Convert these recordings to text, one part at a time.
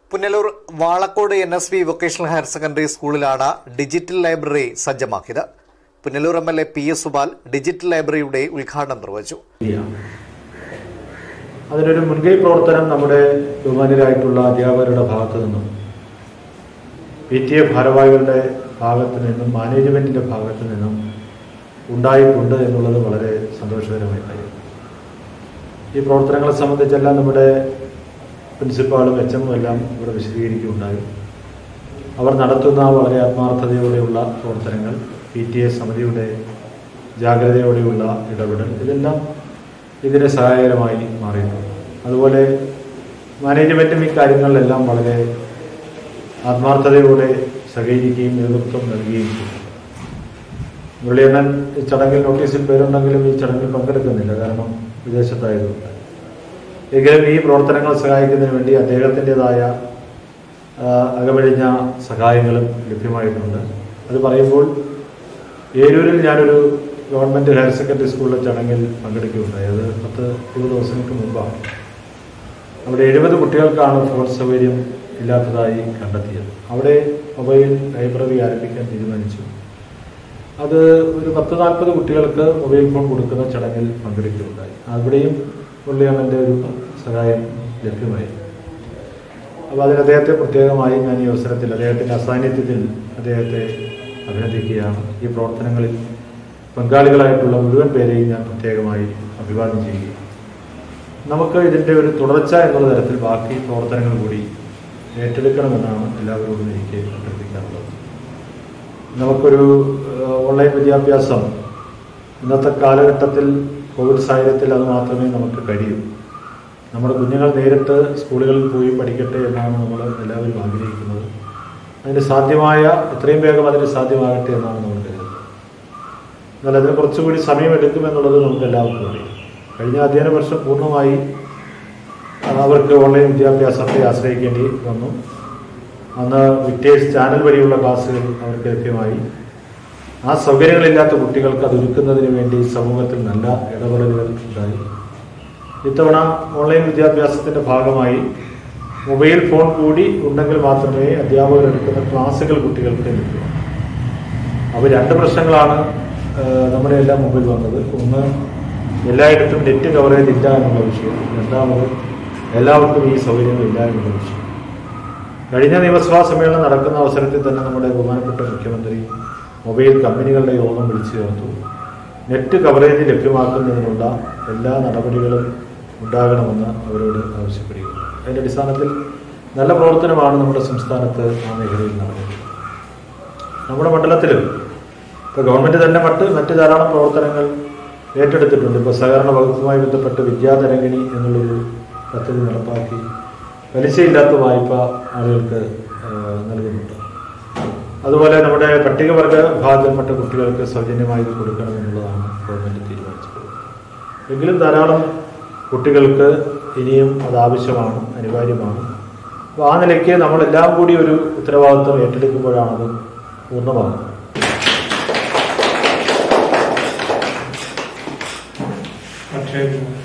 Punalur Valakkode N S V vocational higher secondary സ്കൂളിലാണ് digital library സജ്ജമാക്കിയത് Punalur M L A P S Supal digital ലൈബ്രറിയുടെ ഉദ്ഘാടനം നിർവഹിച്ചു ചെയ്യാം അതിനൊരു മുൻകൈ പ്രവർത്തനം നമ്മുടെ ബഹുമാനരായിട്ടുള്ള അധ്യാപകരുടെ ഭാഗത്തു നിന്നും പി ടി എ ഭാരവാഹികളുടെ ഭാഗത്തു നിന്നും മാനേജ്മെന്റിന്റെ ഭാഗത്തു നിന്നും ഉണ്ടായിട്ടുണ്ട് എന്നുള്ളത് വളരെ സന്തോഷകരമായ കാര്യം ഈ പ്രവർത്തനങ്ങളെ സംബന്ധിച്ചെല്ലാം നമ്മുടെ പ്രിൻസിപ്പാളും എച്ച് എമ്മും എല്ലാം ഇവിടെ വിശദീകരിക്കുകയുണ്ടായി അവർ നടത്തുന്ന വളരെ ആത്മാർത്ഥതയോടെയുള്ള പ്രവർത്തനങ്ങൾ പി ടി എ സമിതിയുടെ ജാഗ്രതയോടെയുള്ള ഇടപെടൽ ഇതെല്ലാം ഇതിന് സഹായകരമായി മാറിയിട്ടുണ്ട് അതുപോലെ മാനേജ്മെൻറ്റും ഈ കാര്യങ്ങളിലെല്ലാം വളരെ ആത്മാർത്ഥതയോടെ സഹകരിക്കുകയും നേതൃത്വം നൽകുകയും ചെയ്തു മുരളിയണ്ണൻ ഈ ചടങ്ങിൽ നോട്ടീസിൽ പേരുണ്ടെങ്കിലും ഈ ചടങ്ങിൽ പങ്കെടുക്കുന്നില്ല കാരണം വിദേശത്തായതുകൊണ്ട് എങ്കിലും ഈ പ്രവർത്തനങ്ങൾ സഹായിക്കുന്നതിന് വേണ്ടി അദ്ദേഹത്തിൻ്റെതായ അകമഴിഞ്ഞ സഹായങ്ങളും ലഭ്യമായിട്ടുണ്ട് അത് പറയുമ്പോൾ ഏരൂരിൽ ഞാനൊരു ഗവൺമെൻറ് ഹയർ സെക്കൻഡറി സ്കൂളിലെ ചടങ്ങിൽ പങ്കെടുക്കുകയുണ്ടായി അത് പത്ത് ഇരുപത് ദിവസങ്ങൾക്ക് മുമ്പാണ് അവിടെ എഴുപത് കുട്ടികൾക്കാണ് ഫോൺ സൗകര്യം ഇല്ലാത്തതായി കണ്ടെത്തിയത് അവിടെ മൊബൈൽ ലൈബ്രറി ആരംഭിക്കാൻ തീരുമാനിച്ചു അത് ഒരു പത്ത് നാൽപ്പത് കുട്ടികൾക്ക് മൊബൈൽ ഫോൺ കൊടുക്കുന്ന ചടങ്ങിൽ പങ്കെടുക്കുകയുണ്ടായി അവിടെയും പുള്ളിയമ്മൻ്റെ ഒരു സഹായം ലഭ്യമായി അപ്പോൾ അതിന് അദ്ദേഹത്തെ പ്രത്യേകമായി ഞാൻ ഈ അവസരത്തിൽ അദ്ദേഹത്തിൻ്റെ അസാന്നിധ്യത്തിൽ അദ്ദേഹത്തെ അഭിനന്ദിക്കുകയാണ് ഈ പ്രവർത്തനങ്ങളിൽ പങ്കാളികളായിട്ടുള്ള മുഴുവൻ പേരെയും ഞാൻ പ്രത്യേകമായി അഭിവാദ്യം ചെയ്യുകയാണ് നമുക്ക് ഇതിൻ്റെ ഒരു തുടർച്ച എന്നുള്ള തരത്തിൽ ബാക്കി പ്രവർത്തനങ്ങൾ കൂടി ഏറ്റെടുക്കണമെന്നാണ് എല്ലാവരോടും എനിക്ക് അഭ്യർത്ഥിക്കാനുള്ളത് നമുക്കൊരു ഓൺലൈൻ വിദ്യാഭ്യാസം ഇന്നത്തെ കാലഘട്ടത്തിൽ കോവിഡ് സാഹചര്യത്തിൽ അത് മാത്രമേ നമുക്ക് കഴിയൂ നമ്മുടെ കുഞ്ഞുങ്ങൾ നേരിട്ട് സ്കൂളുകളിൽ പോയി പഠിക്കട്ടെ എന്നാണ് നമ്മൾ എല്ലാവരും ആഗ്രഹിക്കുന്നത് അതിന് സാധ്യമായ എത്രയും വേഗം അതിന് സാധ്യമാകട്ടെ എന്നാണ് നമ്മൾ കരുതുന്നത് എന്നാൽ അതിന് കുറച്ചുകൂടി സമയമെടുക്കുമെന്നുള്ളത് നമുക്ക് എല്ലാവർക്കും അറിയാം കഴിഞ്ഞ അധ്യയന വർഷം പൂർണ്ണമായി അവർക്ക് ഓൺലൈൻ വിദ്യാഭ്യാസത്തെ ആശ്രയിക്കേണ്ടി വന്നു അന്ന് വിക്ടേഴ്സ് ചാനൽ വഴിയുള്ള ക്ലാസ്സുകൾ അവർക്ക് ലഭ്യമായി ആ സൗകര്യങ്ങളില്ലാത്ത കുട്ടികൾക്ക് അത് ഒരുക്കുന്നതിന് വേണ്ടി സമൂഹത്തിൽ നല്ല ഇടപെടലുകൾ ഉണ്ടായി ഇത്തവണ ഓൺലൈൻ വിദ്യാഭ്യാസത്തിന്റെ ഭാഗമായി മൊബൈൽ ഫോൺ കൂടി ഉണ്ടെങ്കിൽ മാത്രമേ അധ്യാപകർ എടുക്കുന്ന ക്ലാസ്സുകൾ കുട്ടികൾക്ക് ലഭ്യമാകൂ അപ്പോൾ രണ്ട് പ്രശ്നങ്ങളാണ് നമ്മുടെ എല്ലാം മുമ്പിൽ വന്നത് ഒന്ന് എല്ലായിടത്തും നെറ്റ് കവറേജ് ഇല്ല എന്നുള്ള വിഷയം രണ്ടാമത് എല്ലാവർക്കും ഈ സൗകര്യങ്ങളില്ല എന്നുള്ള വിഷയം കഴിഞ്ഞ നിയമസഭാ സമ്മേളനം നടക്കുന്ന അവസരത്തിൽ തന്നെ നമ്മുടെ ബഹുമാനപ്പെട്ട മുഖ്യമന്ത്രി മൊബൈൽ കമ്പനികളുടെ യോഗം വിളിച്ചു ചേർത്തു നെറ്റ് കവറേജ് ലഭ്യമാക്കുന്നതിനുള്ള എല്ലാ നടപടികളും ഉണ്ടാകണമെന്ന് അവരോട് ആവശ്യപ്പെടുകയുണ്ട് അതിൻ്റെ അടിസ്ഥാനത്തിൽ നല്ല പ്രവർത്തനമാണ് നമ്മുടെ സംസ്ഥാനത്ത് ആ മേഖലയിൽ നടക്കുന്നത് നമ്മുടെ മണ്ഡലത്തിലും ഇപ്പോൾ ഗവൺമെൻറ് തന്നെ മറ്റ് മറ്റ് ധാരാളം പ്രവർത്തനങ്ങൾ ഏറ്റെടുത്തിട്ടുണ്ട് ഇപ്പോൾ സഹകരണ വകുപ്പുമായി ബന്ധപ്പെട്ട് വിദ്യാതരംഗിണി എന്നുള്ളൊരു പദ്ധതി നടപ്പാക്കി പലിശയില്ലാത്ത വായ്പ ആളുകൾക്ക് നൽകുന്നുണ്ട് അതുപോലെ നമ്മുടെ പട്ടികവർഗ വിഭാഗത്തിൽപ്പെട്ട കുട്ടികൾക്ക് സൗജന്യമായി ഇത് കൊടുക്കണമെന്നുള്ളതാണ് ഗവൺമെൻറ് തീരുമാനിച്ചിട്ടുള്ളത് എങ്കിലും ധാരാളം കുട്ടികൾക്ക് ഇനിയും അത് ആവശ്യമാണ് അനിവാര്യമാണ് അപ്പോൾ ആ നിലയ്ക്ക് നമ്മളെല്ലാം കൂടി ഒരു ഉത്തരവാദിത്വം ഏറ്റെടുക്കുമ്പോഴാണത് പൂർണ്ണമാകുന്നത് പക്ഷേ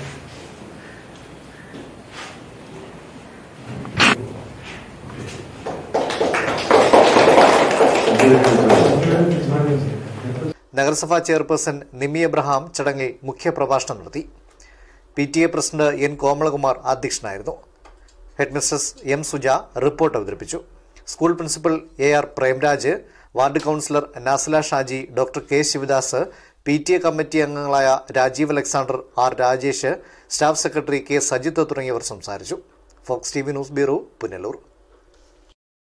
നഗരസഭാ ചെയർപേഴ്സൺ നിമി എബ്രഹാം ചടങ്ങിൽ മുഖ്യപ്രഭാഷണം നടത്തി P T A president N Komalakumar അധ്യക്ഷനായിരുന്നു ഹെഡ്മിസ്ട്രസ് എം സുജ റിപ്പോർട്ട് അവതരിപ്പിച്ചു school principal A R Premraj ward councillor Nasala Shaji doctor K Sivadas P T A committee അംഗങ്ങളായ Rajeev Alexander R Rajesh staff secretary K Sajith തുടങ്ങിയവർ സംസാരിച്ചു Fox T V news bureau Punalur